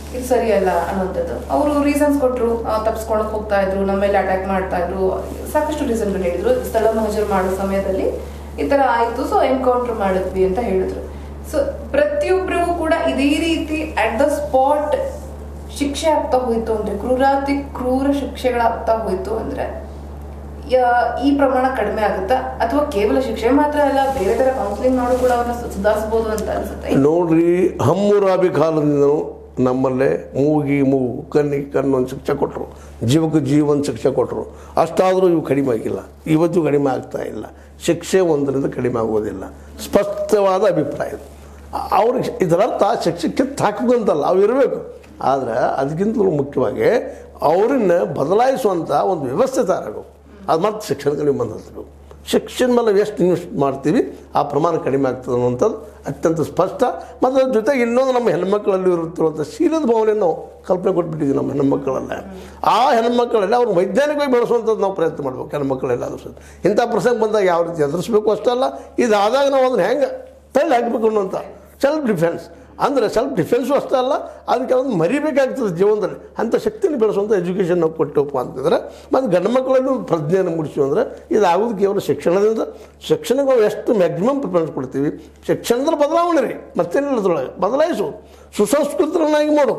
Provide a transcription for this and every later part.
ಇದು ಸರಿಯಲ್ಲ ಅನ್ನೋಂಥದ್ದು ಅವರು ರೀಸನ್ಸ್ ಕೊಟ್ಟರು ತಪ್ಪಿಸ್ಕೊಳಕ್ ಹೋಗ್ತಾ ಇದ್ರು ನಮ್ಮ ಮೇಲೆ ಅಟ್ಯಾಕ್ ಮಾಡ್ತಾ ಇದ್ರು ಸಾಕಷ್ಟು ರೀಸನ್ಗಳು ಹೇಳಿದ್ರು ಸ್ಥಳ ಮಹಜರು ಮಾಡೋ ಸಮಯದಲ್ಲಿ ಈ ತರ ಆಯ್ತು ಸೊ ಎನ್ಕೌಂಟರ್ ಮಾಡಿದ್ವಿ ಅಂತ ಹೇಳಿದ್ರು ಸೊ ಪ್ರತಿಯೊಬ್ಬರಿಗೂ ಕೂಡ ಇದೇ ರೀತಿ ಅಟ್ ದ ಸ್ಪಾಟ್ ಶಿಕ್ಷೆ ಆಗ್ತಾ ಹೋಯ್ತು ಅಂದ್ರೆ ಕ್ರೂರಾತಿ ಕ್ರೂರ ಶಿಕ್ಷೆಗಳಾಗ್ತಾ ಹೋಯ್ತು ಅಂದ್ರೆ ಯಾ- ಈ ಪ್ರಮಾಣ ಕಡಿಮೆ ಆಗುತ್ತಾ ಅಥವಾ ಕೇವಲ ಶಿಕ್ಷೆ ಮಾತ್ರ ಅಲ್ಲ ಬೇರೆ ತರ ಕೌನ್ಸಿಲಿಂಗ್ ಮಾಡಿ ಕೂಡ ಅವ್ರನ್ನ ಸು- ಸುಧಾರಿಸ್ಬೋದು ಅಂತ ಅನ್ಸುತ್ತೆ ನೋಡ್ರಿ ಹಮ್ಮುರಾಬಿ ಕಾಲದಿಂದನೂ ನಮ್ಮಲ್ಲೇ ಮೂಗಿ ಮೂಗು ಕಣ್ಣಿಗೆ ಕಣ್ಣು ಒಂದು ಶಿಕ್ಷೆ ಕೊಟ್ಟರು ಜೀವಕ್ಕೆ ಜೀವ ಒಂದು ಶಿಕ್ಷೆ ಕೊಟ್ಟರು ಅಷ್ಟಾದರೂ ಇವು ಕಡಿಮೆ ಆಗಿಲ್ಲ ಇವತ್ತು ಕಡಿಮೆ ಆಗ್ತಾ ಇಲ್ಲ ಶಿಕ್ಷೆ ಒಂದರಿಂದ ಕಡಿಮೆ ಆಗೋದಿಲ್ಲ ಸ್ಪಷ್ಟವಾದ ಅಭಿಪ್ರಾಯ ಇದು. ಅ- ಅವ್ರಿಗೆ ಇದರರ್ಥ ಶಿಕ್ಷೆ ಕಿತ್ತು ಹಾಕಬೇಕಂತಲ್ಲ ಅವು ಇರಬೇಕು ಆದರೆ ಅದಕ್ಕಿಂತಲೂ ಮುಖ್ಯವಾಗಿ ಅವರನ್ನ ಬದಲಾಯಿಸುವಂಥ ಒಂದು ವ್ಯವಸ್ಥೆ ತರಬೇಕು ಅದು ಮತ್ತೆ ಶಿಕ್ಷಣ ಕಡಿಮೆ ಬಂದಿರಬೇಕು ಶಿಕ್ಷಣ ಮೇಲೆ ಎಷ್ಟು ಇನ್ವೆಸ್ಟ್ ಮಾಡ್ತೀವಿ ಆ ಪ್ರಮಾಣ ಕಡಿಮೆ ಆಗ್ತದೆ ಅನ್ನುವಂಥದ್ದು ಅತ್ಯಂತ ಸ್ಪಷ್ಟ ಮತ್ತು ಅದ್ರ ಜೊತೆಗೆ ಇನ್ನೊಂದು ನಮ್ಮ ಹೆಣ್ಮಕ್ಳಲ್ಲಿ ಇರುತ್ತಿರುವಂಥ ಶೀಲದ ಭಾವನೆ ನಾವು ಕಲ್ಪನೆ ಕೊಟ್ಬಿಟ್ಟಿದ್ದೀವಿ ನಮ್ಮ ಹೆಣ್ಮಕ್ಕಳಲ್ಲ ಆ ಹೆಣ್ಮಕ್ಕಳಲ್ಲಿ ಅವ್ರು ವೈಜ್ಞಾನಿಕವಾಗಿ ಬೆಳೆಸುವಂಥದ್ದು ನಾವು ಪ್ರಯತ್ನ ಮಾಡ್ಬೇಕು ಹೆಣ್ಮಕ್ಕಳೆಲ್ಲ ಅದ್ರ ಸಹಿತ ಇಂಥ ಪ್ರಸಂಗ ಬಂದಾಗ ಯಾವ ರೀತಿ ಎದುರಿಸ್ಬೇಕು ಅಷ್ಟಲ್ಲ ಇದಾದಾಗ ನಾವು ಅದನ್ನ ಹೆಂಗೆ ತಳ್ಳಿ ಹಾಕಬೇಕು ಅನ್ನುವಂಥ ಸೆಲ್ಫ್ ಡಿಫೆನ್ಸ್ ಅಂದರೆ ಸೆಲ್ಫ್ ಡಿಫೆನ್ಸು ಅಷ್ಟೇ ಅಲ್ಲ ಅದಕ್ಕೆ ಅದನ್ನು ಮರಿಬೇಕಾಗ್ತದೆ ಜೀವನದಲ್ಲಿ ಅಂಥ ಶಕ್ತಿನ ಬೆಳೆಸುವಂಥ ಎಜುಕೇಷನ್ ನಾವು ಕೊಟ್ಟವಪ್ಪ ಅಂತಂದ್ರೆ ಮತ್ತು ಗಂಡು ಮಕ್ಕಳಲ್ಲಿ ಒಂದು ಪ್ರಜ್ಞೆಯನ್ನು ಮೂಡಿಸಿವಿ ಅಂದರೆ ಇದಾಗೋದು ಕೇವಲ ಶಿಕ್ಷಣದಿಂದ ಶಿಕ್ಷಣಕ್ಕೆ ನಾವು ಎಷ್ಟು ಮ್ಯಾಕ್ಸಿಮಮ್ ಪ್ರಿಫರೆನ್ಸ್ ಕೊಡ್ತೀವಿ ಶಿಕ್ಷಣದಲ್ಲಿ ಬದಲಾವಣೆ ರೀ ಮತ್ತೇನಿಲ್ಲ ಅದ್ರೊಳಗೆ ಬದಲಾಯಿಸು ಸುಸಂಸ್ಕೃತರನ್ನಾಗಿ ಮಾಡು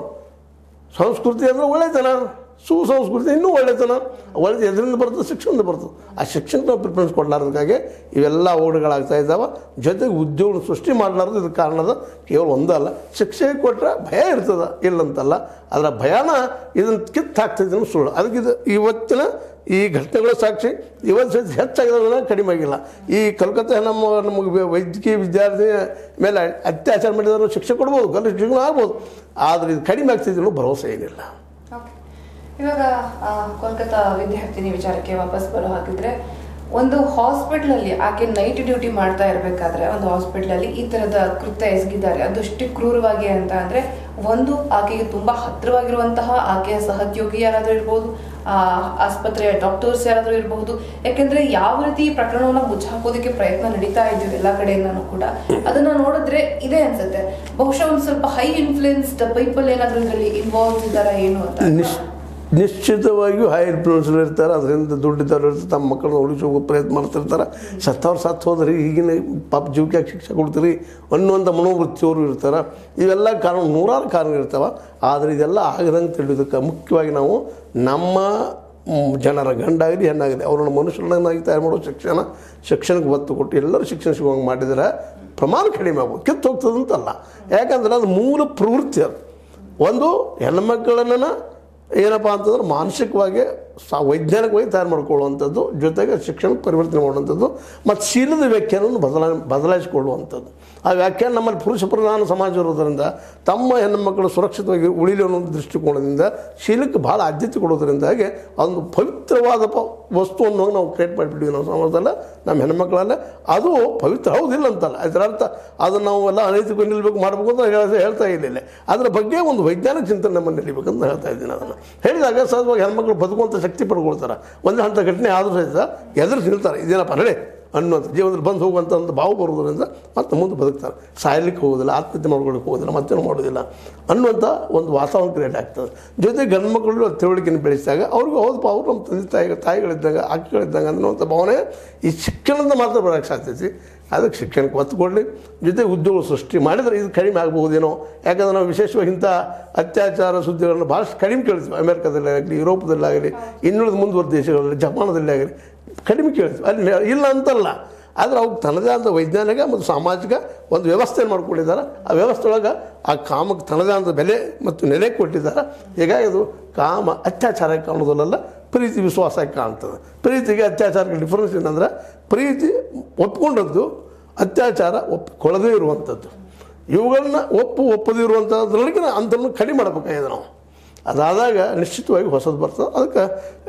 ಸಂಸ್ಕೃತಿ ಅಂದರೆ ಒಳ್ಳೆತನ ಸುಸಂಸ್ಕೃತಿ ಇನ್ನೂ ಒಳ್ಳೆತನ ಒಳ್ಳೆ ಎದರಿಂದ ಬರ್ತದೆ ಶಿಕ್ಷಣದಿಂದ ಬರ್ತದೆ ಆ ಶಿಕ್ಷಣಕ್ಕೆ ನಾವು ಪ್ರಿಫರೆನ್ಸ್ ಕೊಡಲಾರ್ದಕ್ಕಾಗಿ ಇವೆಲ್ಲ ಓಡುಗಳಾಗ್ತಾ ಇದ್ದಾವೆ ಜೊತೆಗೆ ಉದ್ಯೋಗ ಸೃಷ್ಟಿ ಮಾಡಲಾರ್ದು ಇದಕ್ಕೆ ಕಾರಣದ ಕೇವಲ ಒಂದಲ್ಲ ಶಿಕ್ಷೆ ಕೊಟ್ಟರೆ ಭಯ ಇರ್ತದೆ ಇಲ್ಲಂತಲ್ಲ ಅದರ ಭಯನ ಇದನ್ನು ಕಿತ್ತು ಹಾಕ್ತಿದ್ದೀನಿ ಸುಳ್ಳು ಅದಕ್ಕೆ ಇದು ಇವತ್ತಿನ ಈ ಘಟನೆಗಳ ಸಾಕ್ಷಿ ಇವತ್ತು ಸಹಿತ ಹೆಚ್ಚಾಗಿರೋದನ್ನ ಕಡಿಮೆ ಆಗಿಲ್ಲ ಈ ಕಲ್ಕತ್ತಾ ನಮ್ಮ ನಮಗೆ ವೈದ್ಯಕೀಯ ವಿದ್ಯಾರ್ಥಿ ಮೇಲೆ ಅತ್ಯಾಚಾರ ಮಾಡಿದವರು ಶಿಕ್ಷೆ ಕೊಡ್ಬೋದು ಗಲ್ಲ ಶಿಕ್ಷಣ ಆಗ್ಬೋದು ಆದರೆ ಇದು ಕಡಿಮೆ ಆಗ್ತಿದ್ರು ಭರವಸೆ ಏನಿಲ್ಲ Okay. ಇವಾಗ ಆ, ಕೋಲ್ಕತ್ತಾ ವಿದ್ಯಾರ್ಥಿನಿ ವಿಚಾರಕ್ಕೆ ವಾಪಸ್ ಬರೋ ಹಾಗಿದ್ರೆ ಒಂದು ಹಾಸ್ಪಿಟಲ್ ಅಲ್ಲಿ ಆಕೆ ನೈಟ್ ಡ್ಯೂಟಿ ಮಾಡ್ತಾ ಇರಬೇಕಾದ್ರೆ ಒಂದು ಹಾಸ್ಪಿಟಲ್ ಅಲ್ಲಿ ಈ ತರದ ಕೃತ್ಯ ಎಸಗಿದ್ದಾರೆ ಅದಷ್ಟು ಕ್ರೂರವಾಗಿ ಅಂತ ಅಂದ್ರೆ ಒಂದು ಆಕೆಗೆ ತುಂಬಾ ಹತ್ತಿರವಾಗಿರುವಂತಹ ಆಕೆಯ ಸಹೋದ್ಯೋಗಿ ಯಾರಾದ್ರೂ ಇರ್ಬೋದು ಆ ಆಸ್ಪತ್ರೆಯ ಡಾಕ್ಟರ್ಸ್ ಯಾರಾದ್ರೂ ಇರಬಹುದು ಯಾಕೆಂದ್ರೆ ಯಾವ ರೀತಿ ಈ ಪ್ರಕರಣವನ್ನ ಮುಚ್ಚಾಕೋದಕ್ಕೆ ಪ್ರಯತ್ನ ನಡೀತಾ ಇದ್ದೀವಿ ಎಲ್ಲ ಕಡೆಯಿಂದನೂ ಕೂಡ ಅದನ್ನ ನೋಡಿದ್ರೆ ಇದೆ ಅನ್ಸುತ್ತೆ ಬಹುಶಃ ಒಂದು ಸ್ವಲ್ಪ ಹೈ ಇನ್ಫ್ಲೂಯೆನ್ಸ್ಡ್ ಪೀಪಲ್ ಏನಾದ್ರೂ ಇದರಲ್ಲಿ ಇನ್ವಾಲ್ವ್ ಇದ್ದಾರಾ ಏನು ಅಂತ ನಿಶ್ ನಿಶ್ಚಿತವಾಗಿಯೂ ಹೈ ಇನ್ಫ್ಲೂಯೆನ್ಸರ್ ಇರ್ತಾರೆ ಅದರಿಂದ ದುಡ್ಡಿದ್ದವ್ರು ಇರ್ತಾರೆ ತಮ್ಮ ಮಕ್ಕಳನ್ನ ಉಳಿಸಿ ಹೋಗೋ ಪ್ರಯತ್ನ ಮಾಡ್ತಿರ್ತಾರೆ ಸತ್ತವ್ರು ಸತ್ತು ಹೋದ್ರಿ ಈಗಿನ ಪಾಪ ಜೀವಕ್ಕೆ ಯಾಕೆ ಶಿಕ್ಷೆ ಕೊಡ್ತೀರಿ ಅನ್ನುವಂಥ ಮನೋವೃತ್ತಿಯವರು ಇರ್ತಾರೆ ಇವೆಲ್ಲ ಕಾರಣ ನೂರಾರು ಕಾರಣ ಇರ್ತಾವೆ ಆದರೆ ಇದೆಲ್ಲ ಆಗದಂಗೆ ತಿಳಿಯೋದಕ್ಕೆ ಮುಖ್ಯವಾಗಿ ನಾವು ನಮ್ಮ ಮ್, ಜನರ ಗಂಡಾಗಲಿ ಹೆಣ್ಣಾಗಲಿ ಅವ್ರನ್ನ ಮನುಷ್ಯರನ್ನಾಗಿ ತಯಾರು ಮಾಡೋ ಶಿಕ್ಷಣ ಶಿಕ್ಷಣಕ್ಕೆ ಒತ್ತು ಕೊಟ್ಟು ಎಲ್ಲರೂ ಶಿಕ್ಷಣ ಸಿಗುವಂಗೆ ಮಾಡಿದರೆ ಪ್ರಮಾಣ ಕಡಿಮೆ ಆಗ್ಬೋದು ಕಿತ್ತು ಹೋಗ್ತದಂತಲ್ಲ ಯಾಕಂದ್ರೆ ಅದು ಮೂಲ ಪ್ರವೃತ್ತಿ ಅದು ಒಂದು ಹೆಣ್ಮಕ್ಕಳನ್ನು ಏನಪ್ಪ ಅಂತಂದ್ರೆ ಮಾನಸಿಕವಾಗಿ ಸಾ ವೈಜ್ಞಾನಿಕವಾಗಿ ತಯಾರು ಮಾಡ್ಕೊಳ್ಳುವಂಥದ್ದು ಜೊತೆಗೆ ಶಿಕ್ಷಣಕ್ಕೆ ಪರಿವರ್ತನೆ ಮಾಡುವಂಥದ್ದು ಮತ್ತು ಶೀಲದ ವ್ಯಾಖ್ಯಾನವನ್ನು ಬದಲಾ ಬದಲಾಯಿಸಿಕೊಳ್ಳುವಂಥದ್ದು ಆ ವ್ಯಾಖ್ಯಾನ ನಮ್ಮಲ್ಲಿ ಪುರುಷ ಪ್ರಧಾನ ಸಮಾಜ ಇರೋದರಿಂದ ತಮ್ಮ ಹೆಣ್ಣುಮಕ್ಕಳು ಸುರಕ್ಷಿತವಾಗಿ ಉಳಿಲಿ ಅನ್ನೋ ಒಂದು ದೃಷ್ಟಿಕೋನದಿಂದ ಶೀಲಕ್ಕೆ ಭಾಳ ಆದ್ಯತೆ ಕೊಡೋದ್ರಿಂದಾಗಿ ಒಂದು ಪವಿತ್ರವಾದ ಪ ವಸ್ತುವನ್ನು ನಾವು ಕ್ರಿಯೇಟ್ ಮಾಡಿಬಿಟ್ಟಿವಿ ನಾವು ಸಮಾಜದಲ್ಲ ನಮ್ಮ ಹೆಣ್ಮಕ್ಳಲ್ಲ ಅದು ಪವಿತ್ರ ಹೌದಿಲ್ಲ ಅಂತಲ್ಲ ಅದರ ಅರ್ಥ ಅದನ್ನು ನಾವು ಎಲ್ಲ ಅನೈತಿಕ ನಿಲ್ಬೇಕು ಮಾಡಬೇಕು ಅಂತ ಹೇಳ್ತಾ ಹೇಳ್ತಾ ಇರಲಿಲ್ಲ ಅದರ ಬಗ್ಗೆ ಒಂದು ವೈಜ್ಞಾನಿಕ ಚಿಂತನೆ ನಮ್ಮನ್ನು ನಡಿಬೇಕಂತ ಹೇಳ್ತಾ ಇದ್ದೀನಿ ಅದನ್ನು ಹೇಳಿದಾಗ ಸಹಜವಾಗಿ ಹೆಣ್ಮಕ್ಳು ಬದುಕುವಂಥ ಶಕ್ತಿ ಪಡ್ಕೊಳ್ತಾರೆ ಒಂದು ಹಂತ ಘಟನೆ ಆದರೂ ಸಹಿತ ಎದುರು ನಿಲ್ತಾರೆ ಇದೇನಪ್ಪ ನಡೆ ಅನ್ನುವಂಥ ಜೀವನದಲ್ಲಿ ಬಂದು ಹೋಗುವಂಥ ಒಂದು ಭಾವ ಬರುವುದರಿಂದ ಮತ್ತೆ ಮುಂದೆ ಬದುಕ್ತಾರೆ ಸಾಯಲಿಕ್ಕೆ ಹೋಗೋದಿಲ್ಲ ಆತ್ಮಹತ್ಯೆ ಮಾಡ್ಕೊಳ್ಳಿಕ್ಕೆ ಹೋಗೋದಿಲ್ಲ ಮತ್ತೇನು ಮಾಡೋದಿಲ್ಲ ಅನ್ನುವಂಥ ಒಂದು ವಾತಾವರಣ ಕ್ರಿಯೇಟ್ ಆಗ್ತದೆ ಜೊತೆಗೆ ಗಂಡು ಮಕ್ಕಳು ತಿಳುವಳಿಕೆಯನ್ನು ಬೆಳೆಸಿದಾಗ ಅವ್ರಿಗೂ ಹೌದಪ್ಪ ಅವರು ನಮ್ಮ ತಂದೆ ತಾಯಿ ತಾಯಿಗಳಿದ್ದಾಗ ಅಕ್ಕಿಗಳಿದ್ದಾಗ ಅನ್ನುವಂಥ ಭಾವನೆ ಈ ಶಿಕ್ಷಣದಿಂದ ಮಾತ್ರ ಬರೋಕ್ಕೆ ಸಾಧ್ಯತೆ ಅದಕ್ಕೆ ಶಿಕ್ಷಣಕ್ಕೆ ಒತ್ತು ಕೊಡಲಿ ಜೊತೆ ಉದ್ಯೋಗ ಸೃಷ್ಟಿ ಮಾಡಿದರೆ ಇದು ಕಡಿಮೆ ಆಗ್ಬಹುದೇನೋ ಯಾಕಂದ್ರೆ ನಾವು ವಿಶೇಷವಾಗಿ ಇಂಥ ಅತ್ಯಾಚಾರ ಸುದ್ದಿಗಳನ್ನು ಭಾಳಷ್ಟು ಕಡಿಮೆ ಕೇಳ್ತೀವಿ ಅಮೆರಿಕದಲ್ಲಿ ಆಗಲಿ ಯುರೋಪದಲ್ಲಾಗಲಿ ಇನ್ನುಳಿದ ಮುಂದುವರೆದ ದೇಶಗಳಲ್ಲಿ ಜಪಾನದಲ್ಲಿ ಆಗಲಿ ಕಡಿಮೆ ಕೇಳ್ತೀವಿ ಅಲ್ಲಿ ನೆ- ಇಲ್ಲ ಅಂತಲ್ಲ ಆದರೆ ಅವ್ರು ತನ್ನದೇ ಆದ ವೈಜ್ಞಾನಿಕ ಮತ್ತು ಸಾಮಾಜಿಕ ಒಂದು ವ್ಯವಸ್ಥೆಯನ್ನು ಮಾಡ್ಕೊಂಡಿದ್ದಾರೆ ಆ ವ್ಯವಸ್ಥೆ ಒಳಗೆ ಆ ಕಾಮಕ್ಕೆ ತನ್ನದೇ ಆದ ಬೆಲೆ ಮತ್ತು ನೆಲೆ ಕೊಟ್ಟಿದ್ದಾರೆ ಹೀಗಾಗಿ ಅದು ಕಾಮ ಅತ್ಯಾಚಾರಕ್ಕೆ ಕಾಣೋದಲ್ಲ ಪ್ರೀತಿ ವಿಶ್ವಾಸಕ್ಕೆ ಕಾಣ್ತದೆ ಪ್ರೀತಿಗೆ ಅತ್ಯಾಚಾರಕ್ಕೆ ಡಿಫ್ರೆನ್ಸ್ ಏನಂದ್ರೆ ಪ್ರೀತಿ ಒಪ್ಕೊಂಡದ್ದು ಅತ್ಯಾಚಾರ ಒಪ್ಪಿಕೊಳ್ಳದೇ ಇರುವಂಥದ್ದು ಇವುಗಳನ್ನ ಒಪ್ಪು ಒಪ್ಪದೇ ಇರುವಂಥದ್ರೊಳಗಿನ ಅಂತನ್ನು ಕಡಿಮೆ ಮಾಡಬೇಕಾಗಿದೆ ನಾವು ಅದಾದಾಗ ನಿಶ್ಚಿತವಾಗಿ ಹೊಸದು ಬರ್ತದೆ ಅದಕ್ಕೆ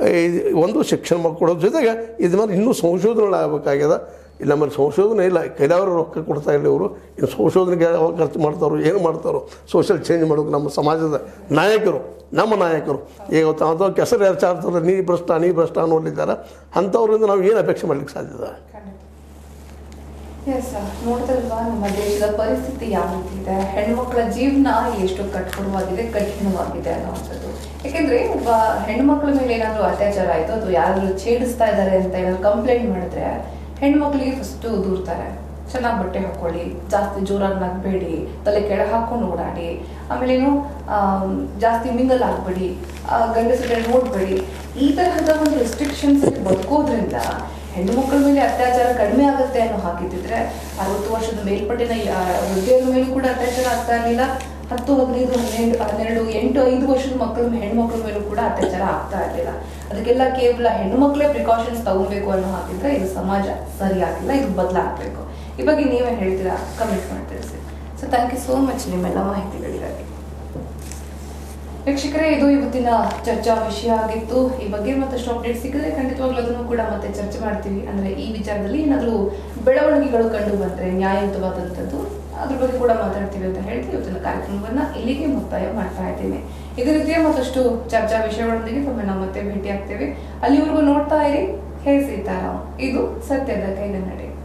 ಈ ಒಂದು ಶಿಕ್ಷಣ ಮಾಡ್ಕೊಡೋದ್ರ ಜೊತೆಗೆ ಇದ್ರ ಮೇಲೆ ಇನ್ನೂ ಸಂಶೋಧನೆಗಳಾಗಬೇಕಾಗ್ಯದ ಇಲ್ಲಿ ನಮ್ಮಲ್ಲಿ ಸಂಶೋಧನೆ ಇಲ್ಲ ಕೆಲವರು ರೊಕ್ಕ ಕೊಡ್ತಾ ಇಲ್ಲ ಇವರು ಇನ್ನು ಸಂಶೋಧನೆಗೆ ಯಾವಾಗ ಖರ್ಚು ಮಾಡ್ತಾರೋ ಏನು ಮಾಡ್ತಾರೋ ಸೋಷಿಯಲ್ ಚೇಂಜ್ ಮಾಡೋಕೆ ನಮ್ಮ ಸಮಾಜದ ನಾಯಕರು ನಮ್ಮ ನಾಯಕರು ಈಗ ಅಥವಾ ಕೆಸರು ಎರಚಾಡ್ತಾರೆ ನೀ ಭ್ರಷ್ಟ ನೀ ಭ್ರಷ್ಟ ಅನ್ನೋಲ್ಲಿದ್ದಾರೆ ಅಂಥವ್ರಿಂದ ನಾವು ಏನು ಅಪೇಕ್ಷೆ ಮಾಡ್ಲಿಕ್ಕೆ ಸಾಧ್ಯದ ಎಸ್ ನೋಡ್ತಲ್ವಾ ನಮ್ಮ ದೇಶದ ಪರಿಸ್ಥಿತಿ ಯಾವ ರೀತಿ ಇದೆ ಹೆಣ್ಮಕ್ಳ ಜೀವನ ಎಷ್ಟು ಕಠೋರವಾಗಿದೆ ಕಠಿಣವಾಗಿದೆ ಅನ್ನೋವಂಥದ್ದು ಯಾಕೆಂದ್ರೆ ಒಬ್ಬ ಹೆಣ್ಮಕ್ಳ ಮೇಲೆ ಏನಾದ್ರು ಅತ್ಯಾಚಾರ ಆಯ್ತು ಅಥವಾ ಯಾರಾದ್ರೂ ಛೇಡಿಸ್ತಾ ಇದ್ದಾರೆ ಅಂತ ಏನಾದ್ರು ಕಂಪ್ಲೇಂಟ್ ಮಾಡಿದ್ರೆ ಹೆಣ್ಮಕ್ಳಿಗೆ ಫಸ್ಟ್ ದೂರ್ತಾರೆ ಚೆನ್ನಾಗಿ ಬಟ್ಟೆ ಹಾಕೊಳ್ಳಿ ಜಾಸ್ತಿ ಜೋರಾಗಿ ನಗ್ಬೇಡಿ ತಲೆ ಕೆಳ ಹಾಕೊಂಡು ಓಡಾಡಿ ಆಮೇಲೇನು ಆಮ್, ಜಾಸ್ತಿ ಮಿಂಗಲ್ ಆಗ್ಬೇಡಿ ಆ, ಗಂಡಸರ ಕಡೆ ನೋಡ್ಬೇಡಿ ಈ ತರಹದ ಒಂದು ರೆಸ್ಟ್ರಿಕ್ಷನ್ಸ್ ಬದುಕೋದ್ರಿಂದ ಹೆಣ್ಣು ಮಕ್ಕಳ ಮೇಲೆ ಅತ್ಯಾಚಾರ ಕಡಿಮೆ ಆಗುತ್ತೆ ಅನ್ನೋ ಹಾಕಿದ್ರೆ ಅರವತ್ತು ವರ್ಷದ ಮೇಲ್ಪಟ್ಟಿನ ಯಾ- ವೃದ್ಧೆಯರ ಮೇಲೂ ಕೂಡ ಅತ್ಯಾಚಾರ ಆಗ್ತಾ ಇರಲಿಲ್ಲ ಹತ್ತು ಹದಿನೈದು ಹನ್ನೆರಡು ಹನ್ನೆರಡು ಎಂಟು ಐದು ವರ್ಷದ ಮಕ್ಕಳ ಹೆಣ್ಮಕ್ಳ ಮೇಲೂ ಕೂಡ ಅತ್ಯಾಚಾರ ಆಗ್ತಾ ಇರಲಿಲ್ಲ ಅದಕ್ಕೆಲ್ಲ ಕೇವಲ ಹೆಣ್ಣು ಮಕ್ಕಳೇ ಪ್ರಿಕಾಷನ್ಸ್ ತಗೊಬೇಕು ಅನ್ನೋ ಹಾಕಿದ್ರೆ ಇದು ಸಮಾಜ ಸರಿಯಾಗಿಲ್ಲ ಇದು ಬದಲಾಗಬೇಕು ಈ ಬಗ್ಗೆ ನೀವೇ ಹೇಳ್ತೀರಾ ಕಮೆಂಟ್ ಮಾಡ್ತೀರಾ sir so thank you so much ನಿಮ್ಮೆಲ್ಲ ಮಾಹಿತಿಗಳಿಗಾಗಿ ವೀಕ್ಷಕರೇ ಇದು ಇವತ್ತಿನ ಚರ್ಚಾ ವಿಷಯ ಆಗಿತ್ತು ಈ ಬಗ್ಗೆ ಮತ್ತಷ್ಟು ಅಪ್ಡೇಟ್ ಸಿಕ್ಕಿದ್ರೆ ಖಂಡಿತವಾಗ್ಲೂ ಅದನ್ನು ಕೂಡ ಮತ್ತೆ ಚರ್ಚೆ ಮಾಡ್ತೀವಿ ಅಂದ್ರೆ ಈ ವಿಚಾರದಲ್ಲಿ ಏನಾದರೂ ಬೆಳವಣಿಗೆಗಳು ಕಂಡು ಬಂದ್ರೆ ನ್ಯಾಯಯುತವಾದಂಥದ್ದು ಅದ್ರ ಬಗ್ಗೆ ಕೂಡ ಮಾತಾಡ್ತೀವಿ ಅಂತ ಹೇಳ್ತಿ ಇವತ್ತಿನ ಕಾರ್ಯಕ್ರಮವನ್ನ ಇಲ್ಲಿಗೆ ಮುಕ್ತಾಯ ಮಾಡ್ತಾ ಇದ್ದೀನಿ ಇದೇ ರೀತಿಯ ಮತ್ತಷ್ಟು ಚರ್ಚಾ ವಿಷಯಗಳೊಂದಿಗೆ ತಮ್ಮನ್ನ ಮತ್ತೆ ಭೇಟಿ ಆಗ್ತೇವೆ ಅಲ್ಲಿವರೆಗೂ ನೋಡ್ತಾ ಇರಿ ಹೇ ಸೀತಾರಾಮ್ ಇದು ಸತ್ಯದ ಕೈನ ನಡೆ